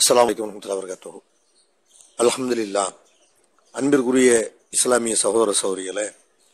அஸ்ஸலாமு அலைக்கும் வரமத்துல்லாஹி வபரகாத்துஹு அல்ஹம்துலில்லாஹ் அன்பிற்குரிய இஸ்லாமிய சகோதர சகோதரிகளே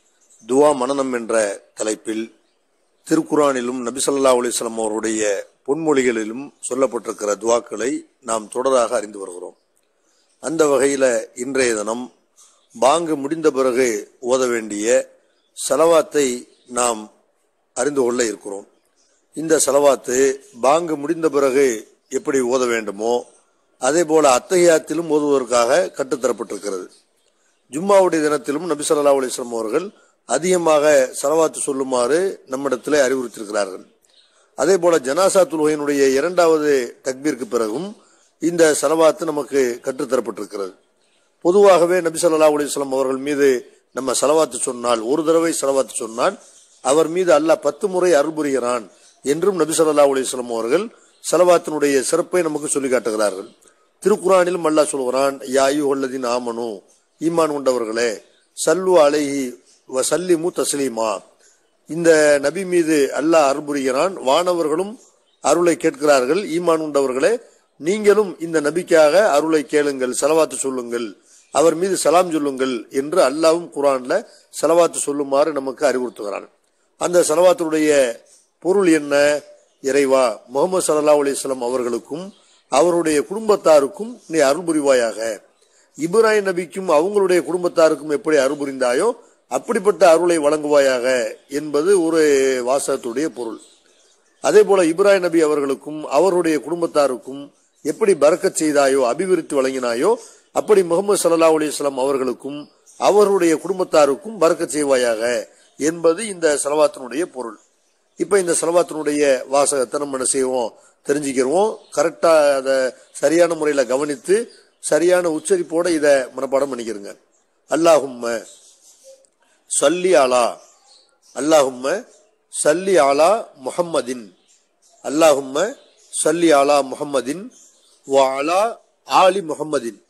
துவா மனநம் என்ற தலைப்பில் திருக்குரானிலும் நபி ஸல்லல்லாஹு அலைஹி வஸல்லம் அவருடைய பொன்மொழிகளிலும் சொல்லப்பட்டிருக்கிற துவாக்களை நாம் தொடராக அறிந்து வருகிறோம் அந்த வகையில இன்றைய தினம் பாங்கு முடிந்த பிறகு ஓத வேண்டிய செலவாத்தை நாம் அறிந்து கொள்ள இருக்கிறோம் இந்த செலவாத்து பாங்கு முடிந்த பிறகு எப்படி ஓத வேண்டுமோ அதே போல அத்தகையாத்திலும் ஓதுவதற்காக கட்டுத்தரப்பட்டிருக்கிறது ஜும்மாவுடைய தினத்திலும் நபி ஸல்லல்லாஹு அலைஹி வஸல்லம் அவர்கள் அதிகமாக செலவாத்து சொல்லுமாறு நம்மிடத்திலே அறிவுறுத்தியிருக்கிறார்கள் அதே போல ஜனாசா தொழுகையினுடைய இரண்டாவது தக்பீருக்கு பிறகும் இந்த செலவாத்து நமக்கு கற்றுத்தரப்பட்டிருக்கிறது பொதுவாகவே நபி ஸல்லல்லாஹு அலைஹி வஸல்லம் அவர்கள் மீது நம்ம செலவாத்து சொன்னால் ஒரு தடவை செலவாத்து சொன்னால் அவர் மீது அல்லாஹ் பத்து முறை அருள் புரிகிறான் என்றும் நபி ஸல்லல்லாஹு அலைஹி வஸல்லம் அவர்கள் செலவாத்தினுடைய சிறப்பை நமக்கு சொல்லி காட்டுகிறார்கள் திருக்குறானிலும் அல்லாஹ் சொல்கிறான் யா அய்யுஹல்லதீன ஆமனு ஈமான் கொண்டவர்களே சல்லு அலைஹி வ சல்லிமு தஸ்லீமா இந்த நபி மீது அல்லாஹ் அருள் புரிகிறான் வானவர்களும் அருளை கேட்கிறார்கள் ஈமான் கொண்டவர்களே நீங்களும் இந்த நபிக்காக அருளை கேளுங்கள் செலவாத்து சொல்லுங்கள் அவர் மீது சலாம் சொல்லுங்கள் என்று அல்லாவும் குரான்ல செலவாத்து சொல்லுமாறு நமக்கு அறிவுறுத்துகிறான் அந்த செலவாத்தினுடைய பொருள் என்ன இறைவா முகமது சல்லா அலிஸ்லாம் அவர்களுக்கும் அவருடைய குடும்பத்தாருக்கும் நீ அருள் புரிவாயாக இப்ராஹிம் நபிக்கும் அவங்களுடைய குடும்பத்தாருக்கும் எப்படி அருள் புரிந்தாயோ அப்படிப்பட்ட அருளை வழங்குவாயாக என்பது ஒரு வாசகத்துடைய பொருள் அதே போல இப்ராஹிம் நபி அவர்களுக்கும் அவருடைய குடும்பத்தாருக்கும் எப்படி பறக்கச் செய்தாயோ அபிவிருத்தி வழங்கினாயோ அப்படி முகமது சல்லா அலிஸ்லாம் அவர்களுக்கும் அவருடைய குடும்பத்தாருக்கும் பறக்கச் செய்வாயாக என்பது இந்த செலவாத்தினுடைய பொருள் இப்ப இந்த செலவாத்தினுடைய வாசகத்தை நம்ம என்ன செய்வோம் தெரிஞ்சுக்கிறோம் கரெக்டா அதை சரியான முறையில கவனித்து சரியான உச்சரிப்போட இதை மனப்பாடம் பண்ணிக்கிறங்க அல்லாஹும்ம சல்லி அலா அல்லாஹும்ம சல்லி அலா முஹம்மதின் அல்லாஹும்ம சல்லி அலா முஹம்மதின் வ அலா ஆலி முஹம்மதின்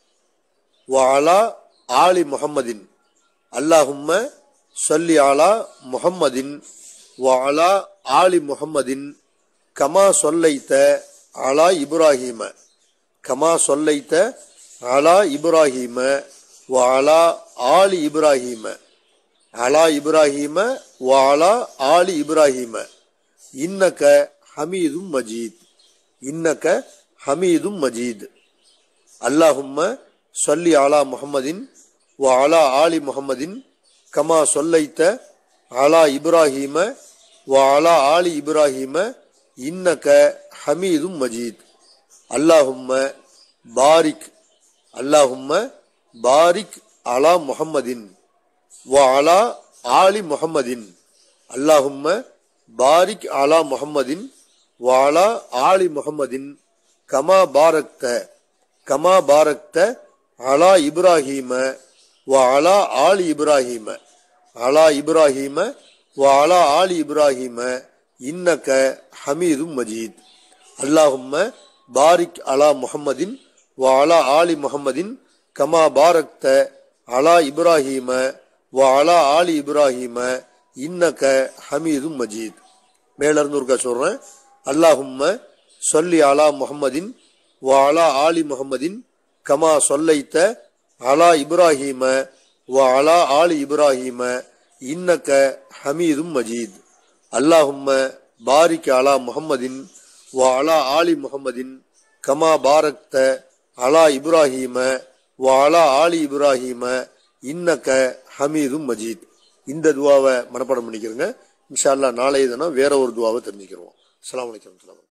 வ அலா ஆலி முஹம்மதின் அல்லாஹும்ம சல்லி அலா முஹம்மதின் வ அலா ஆலி முஹம்மதின் கமா சொல்லைத்த அலா இப்ராஹிம கமா சொல்லைத்த அலா இப்ராஹிம வ அலா ஆலி இப்ராஹிம அலா இப்ராஹிம வ அலா ஆலி இப்ராஹிம இன்னக ஹமீதும் மஜீத் இன்னக ஹமீதும் மஜீத் அல்லாஹும்ம சொல்லி அலா முஹம்மதின் வ அலா ஆலி முஹம்மதின் கமா சொல்லைத்த அலா இப்ராஹிம வ அலா ஆலி இப்ராஹிம இன்னக ஹமீதும் மஜீத் அல்லாஹும்ம பாரிக் அல்லாஹும்ம பாரிக் அலா முஹம்மதின் வ அலா ஆலி முஹம்மதின் அல்லாஹும்ம பாரிக் அலா முஹம்மதின் வ அலா ஆலி முஹம்மதின் கமா பாரக்த கமா பாரக்த அலா இப்ராஹிம வ அலா ஆலி இப்ராஹிம அலா இப்ராஹிம வ அலா ஆலி இப்ராஹிம இன்னக ஹமீதும் மஜீத் அல்லாஹும்ம பாரிக் அலா முஹம்மதின் வ அலா ஆலி முஹம்மதின் கமா பாரக்த அலா இப்ராஹிம வ அலா ஆலி இப்ராஹிம இன்னக ஹமீதும் மஜீத் மேல இருந்து ஒருக்கா சொல்றேன் அல்லாஹும்ம சொல்லி அலா முஹம்மதின் வ அலா ஆலி முஹம்மதின் கமா சொல்லைத்த அலா இப்ராஹிம வ அலா ஆலி இப்ராஹிம இன்னக ஹமீதும் மஜீத் அல்லாஹும்ம பாரிக் அலா முஹம்மதின் வ அலா ஆலி முஹம்மதின் கமா பாரக்த அலா இப்ராஹிம வ அலா ஆலி இப்ராஹிம இன்னக ஹமீதும் மஜீத் இந்த துவாவை மனப்பாடம் பண்ணிக்கிறோங்க இன்ஷா அல்லாஹ் நாளைய தினம் வேற ஒரு துவாவை தெரிஞ்சுக்கிறோம் அஸ்ஸலாமு அலைக்கும் வரஹ்மத்துல்லாஹி